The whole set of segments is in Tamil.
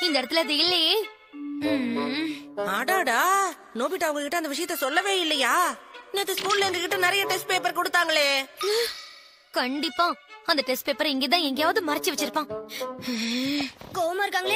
இந்த இடத்துல அது இல்லையே ம், அடாடா நோபிட்டா உங்ககிட்ட அந்த விஷயத்த சொல்லவே இல்லையா நேத்து ஸ்கூல்ல எங்ககிட்ட நிறைய டெஸ்ட் பேப்பர் கொடுத்தாங்களே கண்டிப்பா அந்த டெஸ்ட் பேப்பர் இங்கதான் எங்கேயாவது மறைச்சு வச்சிருப்பான் கோவமா இருக்காங்களே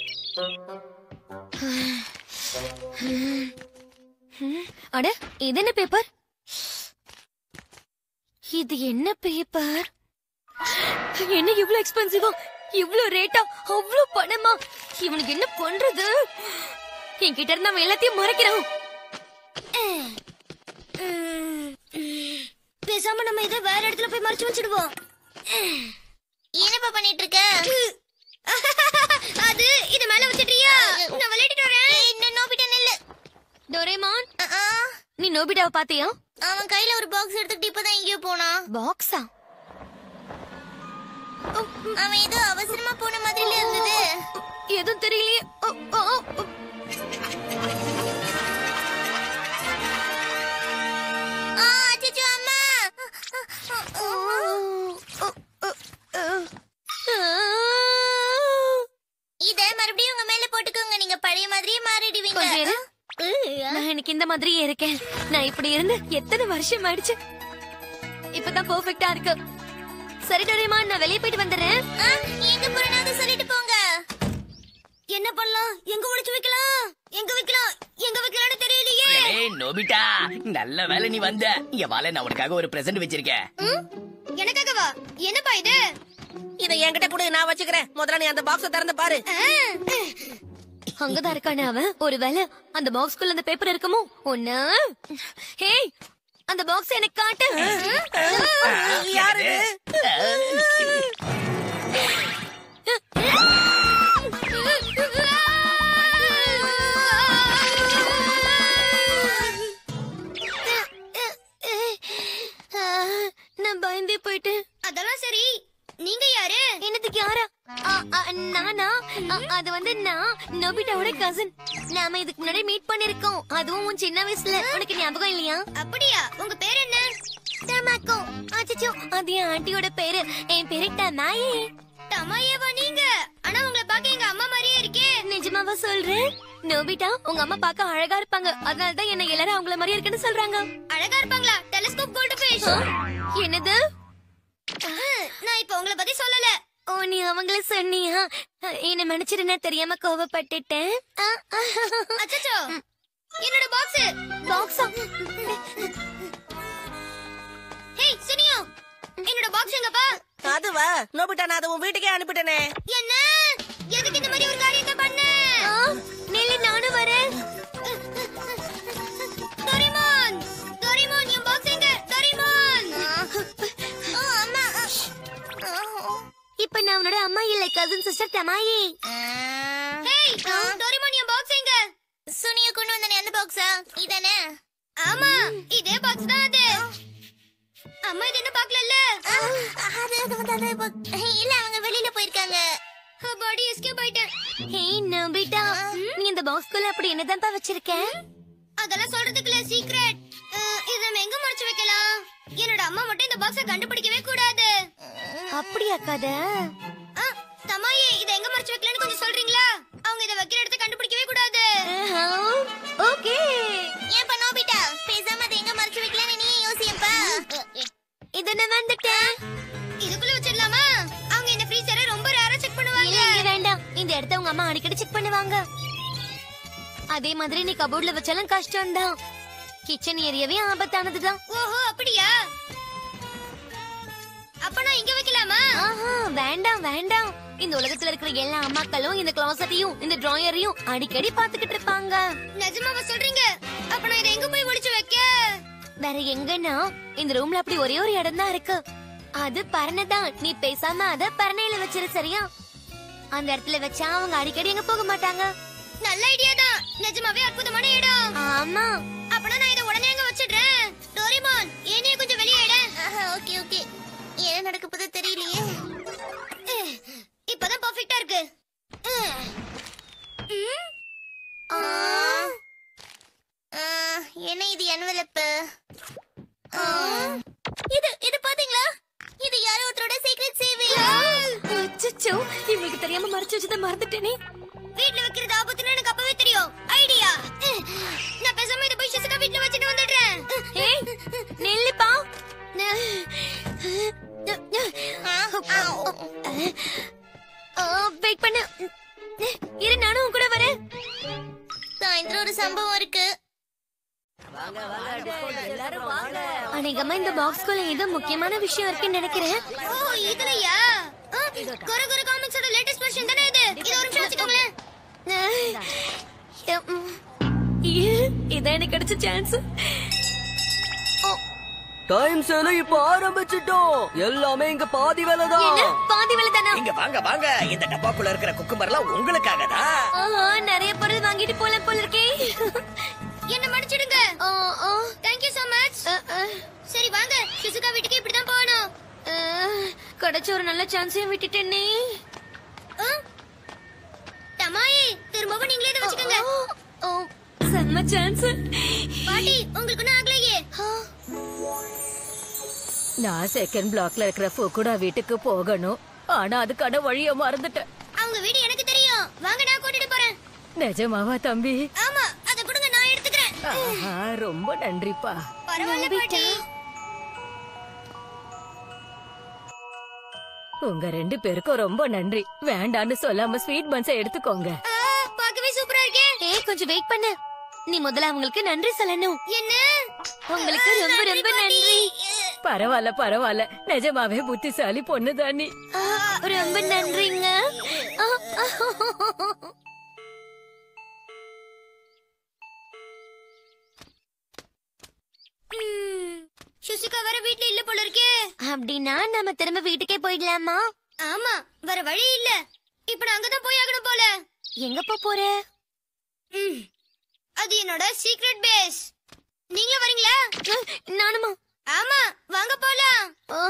அட இது என்ன பேப்பர் இது என்ன பேப்பர் என்ன இவ்ளோ எக்ஸ்பென்சிவா இவ்ளோ ரேட்டா அவ்ளோ பணமா இவனுக்கு என்ன பண்றது என்கிட்ட இருந்து அவன் எல்லாத்தையும் மறைக்கிறான் பேசாம நம்ம இதை வேற இடத்துல போய் மறைச்சு வச்சிடுவோம் என்னப்பா பண்ணிட்டு இருக்க அது இது மேல வச்சிட்டியா நான் விளையாடிட்டு வரேன் இன்னும் நோபிட்ட நில்லு டோரேமான் அஹ், அஹ். நீ நோபிட்டாவை பாத்தியா அவன் கையில ஒரு பாக்ஸ் எடுத்துக்கிட்டு இப்பதான் எங்கேயோ போனான் பாக்ஸா அவன் ஏதோ அவசரமா போன மாதிரில இருந்தது எதுவும் தெரியலையே ஓ, ஓ, ஓ. ஆ, அச்சச்சோ, அம்மா இத மறுபடியும் உங்க மேல போட்டுக்கோங்க நீங்க பழைய மாதிரியே மாறிடுவீங்க கொஞ்சம் இரு. நான் எனக்கு இந்த மாதிரியே இருக்கேன் நான் இப்படி இருந்து எத்தனை வருஷம் ஆயிடுச்சு இப்பதான் பெர்ஃபெக்ட்டா இருக்கு சரி டோரேமான் நான் வெளியே போயிட்டு வந்துடுறேன் ஆ, எங்க போறனாவது சொல்லிட்டு போங்க என்ன பண்ணலாம் எங்க ஒளிச்சு வைக்கலாம் எங்க வைக்கலாம் எங்க வைக்கலாம்னு தெரியலையே ஏய் நோபிட்டா நல்ல வேலை நீ வந்த இங்க வாழ நான் உனக்காக ஒரு பிரசன்ட் வச்சிருக்கேன் எனக்காகவா என்னப்பா இது இதை என்கிட்ட கொடு நான் வச்சுக்கிறேன் முதல்ல நீ அந்த பாக்ஸ திறந்து பாரு அங்கதான் இருக்கானே அவன் ஒருவேளை அந்த பாக்ஸ்குள்ள அந்த பேப்பர் இருக்குமோ ஒண்ணு ஹேய் அந்த பாக்ஸ் எனக்கு காட்டு யாரு இது? நான் பயந்தே போயிட்டேன் அதெல்லாம் சரி நீங்க யாரு என்னதுக்கு யாரா ஆ, ஆ, நானா ஆ, அது வந்து நான் நோபிட்டாவோட கசின் நாம இதுக்கு முன்னாடி மீட் பண்ணிருக்கோம் அதுவும் உன் சின்ன வயசுல உனக்கு ஞாபகம் இல்லையா அப்படியா உங்க பேர் என்ன டமாக்கோ அச்சச்சோ அது என் ஆண்டியோட பேரு என் பேரு டமாயே டமாயேவா நீங்க ஆனா உங்களை பார்க்க எங்க அம்மா மாதிரியே இருக்கே நிஜமாவா சொல்றேன் நோபிட்டா உங்க அம்மா பார்க்க அழகா இருப்பாங்க அதனால தான் என்ன எல்லாரும் அவங்கள மாதிரியே இருக்குன்னு சொல்றாங்க அழகா இருப்பாங்களா டெலிஸ்கோப் கோல்டு ஃபிஷ் என்னது நான் இப்ப உங்களை பத்தி சொல்லல ஓ நீ அவங்கள சொன்னியா என்ன மன்னிச்சிரு நான் தெரியாம கோவப்பட்டுட்டேன் அச்சச்சோ என்னோட பாக்ஸ் பாக்ஸா ஹேய் சுனியோ என்னோட பாக்ஸ் எங்கப்பா அதுவா நோபிட்டா நான் அதை உன் வீட்டுக்கே அனுப்பிட்டேனே என்ன எதுக்கு இந்த மாதிரி ஒரு காரியத்தை பண்ண நெல்லி நானும் வரேன் டோரிமான் டோரிமான் என் பாக்ஸ் எங்க டோரிமான் அம்மா இப்ப நான் உன்னோட அம்மா இல்ல கசின் சிஸ்டர் தமாயி ஹேய் டோரிமான் என் பாக்ஸ் எங்க சுனிய கொண்டு வந்தனே அந்த பாக்ஸா இதானே ஆமா இதே பாக்ஸ் தான் அது அம்மா இது என்ன பாக்கலல்ல ஆ, அது அது வந்து அது இப்போ- இல்ல அவங்க வெளியில போயிருக்காங்க பாடி எஸ்கேப் ஆயிட்டேன் ஹேய் நோபிட்டா நீ இந்த பாக்ஸ்குள்ள அப்படி என்னதான்ப்பா வச்சிருக்க அதெல்லாம் சொல்றதுக்கு இல்ல சீக்ரெட் இத நம்ம எங்க மறைச்சு வைக்கலாம் என்னோட அம்மா மட்டும் இந்த பாக்ஸ கண்டுபிடிக்கவே கூடாது அப்படியா கதை தமாயே இத எங்க மறைச்சு வைக்கலாம்னு கொஞ்சம் சொல்றீங்களா அவங்க இத வைக்கிற இடத்த கண்டுபிடிக்கவே கூடாது ஓகே ஏன்பா நோபிட்டா பேசாம அதை எங்க மறைச்சு வைக்கலாம்னு நீ யோசியப்பா இத நான் வந்துட்டேன் இதுக்குள்ள வச்சிடலாமா அவங்க இந்த ஃப்ரீசரை ரொம்ப ரேரா செக் பண்ணுவாங்க இல்ல வேண்டாம் இந்த இடத்த உங்க அம்மா அடிக்கடி செக் பண்ணுவாங்க அதே மாதிரி நீ கபோர்ட்ல வச்சாலும் கஷ்டம் தான் கிச்சன் ஏரியாவே ஆபத்தானதுதான் ஓஹோ அப்படியா அப்ப நான் இங்க வைக்கலாமா ஆஹா வேண்டாம் வேண்டாம் இந்த உலகத்துல இருக்கிற எல்லா அம்மாக்களும் இந்த கிளாசத்தையும் இந்த டிராயரையும் அடிக்கடி பாத்துக்கிட்டு இருப்பாங்க நிஜமாவா சொல்றீங்க அப்ப நான் இதை எங்க போய் ஒளிச்சு வைக்க வேற எங்கன்னா இந்த ரூம்ல அப்படி ஒரே ஒரு இடம் தான் இருக்கு அது பரணை தான் நீ பேசாம அத பரணையில வச்சிரு சரியா அந்த இடத்துல வச்சா அவங்க அடிக்கடி எங்க போக மாட்டாங்க நல்ல ஐடியா தான் நிஜமாவே அற்புதமான இடம் ஆமா அப்பனா நான் இத உடனே எங்க வச்சிடுறேன் டோரிமான் ஏனிய கொஞ்சம் வெளியே எடு ஓகே ஓகே என்ன நடக்க போதோ தெரியலையே இப்பதான் பெர்ஃபெக்ட்டா இருக்கு ஆ. ஆ, என்ன இது என்வலப்பு இது இது பாத்தீங்களா இது யாரோ ஒருத்தரோட சீக்ரெட் சேவை அச்சச்சோ இவங்களுக்கு தெரியாம மறைச்சு வச்சதை மறந்துட்டேனே வீட்ல வைக்கிறது ஆபத்துன்னு எனக்கு அப்பவே தெரியும் ஐடியா நான் பேசாம இத போய் சிசுகா வீட்ல வச்சிட்டு வந்துடுறேன் ஏய் நில்லுப்பா வெயிட் பண்ணு இரு நானும் உன் கூட வரேன் சாயந்தரம் ஒரு சம்பவம் இருக்கு அநேகமா இந்த பாக்ஸ்குள்ள ஏதோ முக்கியமான விஷயம் இருக்குன்னு நினைக்கிறேன் ஓ இதுலயா குரு குரு காமிக்ஸோட லேட்டஸ்ட் வெர்ஷன் தானே இது இது ஒரு நிமிஷம் வச்சுக்கோங்களேன் இதான் எனக்கு கிடைச்ச சான்ஸ் டைம் சேல இப்ப ஆரம்பிச்சிட்டோம் எல்லாமே இங்க பாதி வேலை என்ன தான் பாதி வேலை தானா இங்க வாங்க வாங்க இந்த டப்பாக்குள்ள இருக்கிற குக்கும்பர்லாம் உங்களுக்காக தான் ஆஹா, நிறைய பொருள் வாங்கிட்டு போல போல இருக்கே என்ன மன்னிச்சிடுங்க தேங்க் யூ so much சரி வாங்க சிசுகா வீட்டுக்கு இப்படிதான் போகணும் கிடைச்ச ஒரு நல்ல சான்ஸையும் விட்டுட்டேனே தமாயி திரும்பவும் நீங்களே இதை வச்சுக்கோங்க செம்ம சான்ஸ் பாட்டி உங்களுக்கு ஒன்றும் ஆகலையே நான் செகண்ட் பிளாக்ல இருக்கிற ஃபுகுடா வீட்டுக்கு போகணும் ஆனா அதுக்கான வழிய மறந்துட்டேன் அவங்க வீடு எனக்கு தெரியும் வாங்க நான் கூட்டிட்டு போறேன் நிஜமாவா தம்பி ஆமா அத கொடுங்க நான் எடுத்துக்கிறேன் ஆஹா, ரொம்ப நன்றிப்பா பரவாயில்ல பாட்டி உங்க ரெண்டு பேருக்கும் ரொம்ப நன்றி வேண்டான்னு சொல்லாம ஸ்வீட் பன்ஸை எடுத்துக்கோங்க ஆ, பார்க்கவே சூப்பரா இருக்கே ஏய் கொஞ்சம் வெயிட் பண்ணு நீ முதல்ல அவங்களுக்கு நன்றி சொல்லணும் என்ன உங்களுக்கு ரொம்ப ரொம்ப நன்றி பரவாயில்ல பரவாயில்ல நிஜமாவே புத்திசாலி பொண்ணுதான் நீ ஆ, ரொம்ப நன்றிங்க ஆ, ஆ. ம், சுசிகா வர வீட்ல இல்ல போல இருக்கே அப்படின்னா நம்ம திரும்ப வீட்டுக்கே போயிடலாமா ஆமா வேற வழி இல்ல இப்ப நான் அங்கதான் போய் ஆகணும் போல எங்க போ போற அது என்னோட சீக்ரெட் பேஸ் நீங்க வரீங்களா நானுமா ஆமா வாங்க போலாம்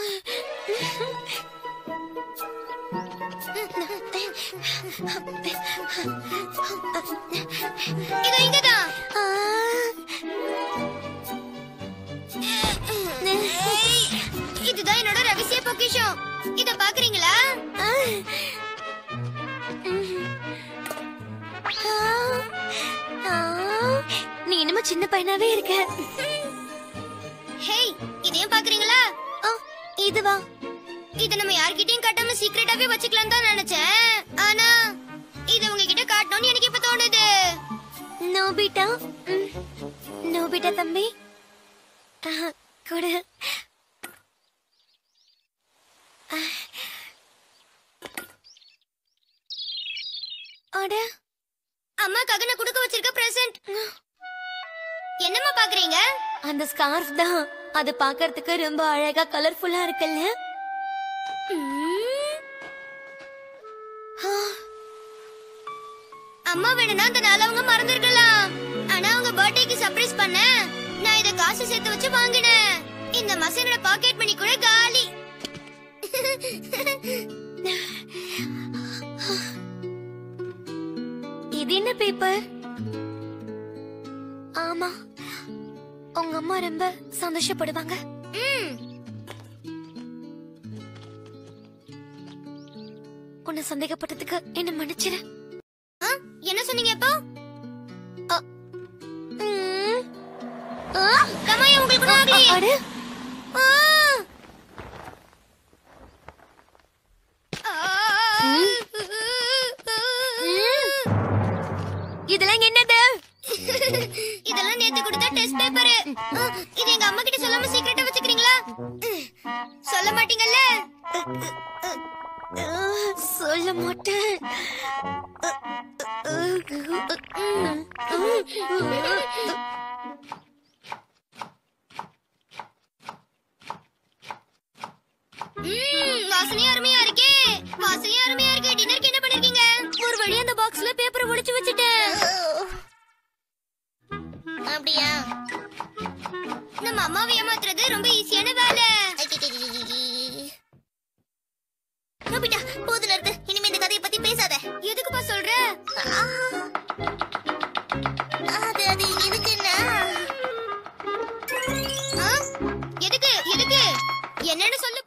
இது இங்கதான் இதுதான் என்னோட ரகசிய பொக்கிஷம் இத பாக்குறீங்களா நீ என்னமோ சின்ன பையனாவே இருக்க ஹேய் இதையும் பாக்குறீங்களா இதுவா இத நம்ம யார்கிட்டயும் காட்டாம சீக்ரெட்டாவே வச்சுக்கலாம் தான் நினைச்சேன் ஆனா இது உங்ககிட்ட காட்டணும்னு எனக்கு இப்ப தோணுது நோபிட்டா ம். நோபிட்டா தம்பி ஆஹா, கொடு அட அம்மாக்காக நான் கொடுக்க வச்சிருக்க பிரசன்ட் என்னம்மா பாக்குறீங்க அந்த ஸ்கார்ஃப் தான் அது பார்க்கிறதுக்கு ரொம்ப அழகா கலர்ஃபுல்லா இருக்குல்ல ம். ஆ. அம்மா வேணும்னா அந்த நாள் அவங்க மறந்துருக்கலாம் ஆனா அவங்க பர்த்டேக்கு சர்ப்ரைஸ் பண்ண நான் இத காசு சேர்த்து வச்சு வாங்கினேன் இந்த மசனோட பாக்கெட் மணி கூட காலி இது என்ன பேப்பர் ஆமா உங்க அம்மா ரொம்ப சந்தோஷப்படுவாங்க உன்னை சந்தேகப்பட்டதுக்கு என்ன மன்னிச்சிரு என்ன சொன்னீங்க இப்போ கமாயா உங்களுக்கு ஆகலையே ஆ. இதெல்லாம் என்னது இதெல்லாம் நேத்து கொடுத்த டெஸ்ட் பேப்பர் இது எங்க அம்மா கிட்ட சொல்லாம சீக்கிரட்டா வச்சுக்கிறீங்களா சொல்ல மாட்டீங்கல்ல சொல்ல மாட்டேன் ம்ம், வாசனையா அருமையா இருக்கே வாசனையா அருமையா இருக்கு டின்னருக்கு என்ன பண்ணிருக்கீங்க ஒரு வழியா அந்த பாக்ஸ்ல பேப்பரை ஒளிச்சு வச்சுட்டேன் அப்படியா நம்ம அம்மாவை ஏமாத்துறது ரொம்ப ஈஸியான வேலை நோபிட்டா போது நிறுத்து இனிமே இந்த கதையை பத்தி பேசாத எதுக்குப்பா சொல்ற அது அது எதுக்குன்னா ஆ? எதுக்கு எதுக்கு என்னன்னு சொல்லு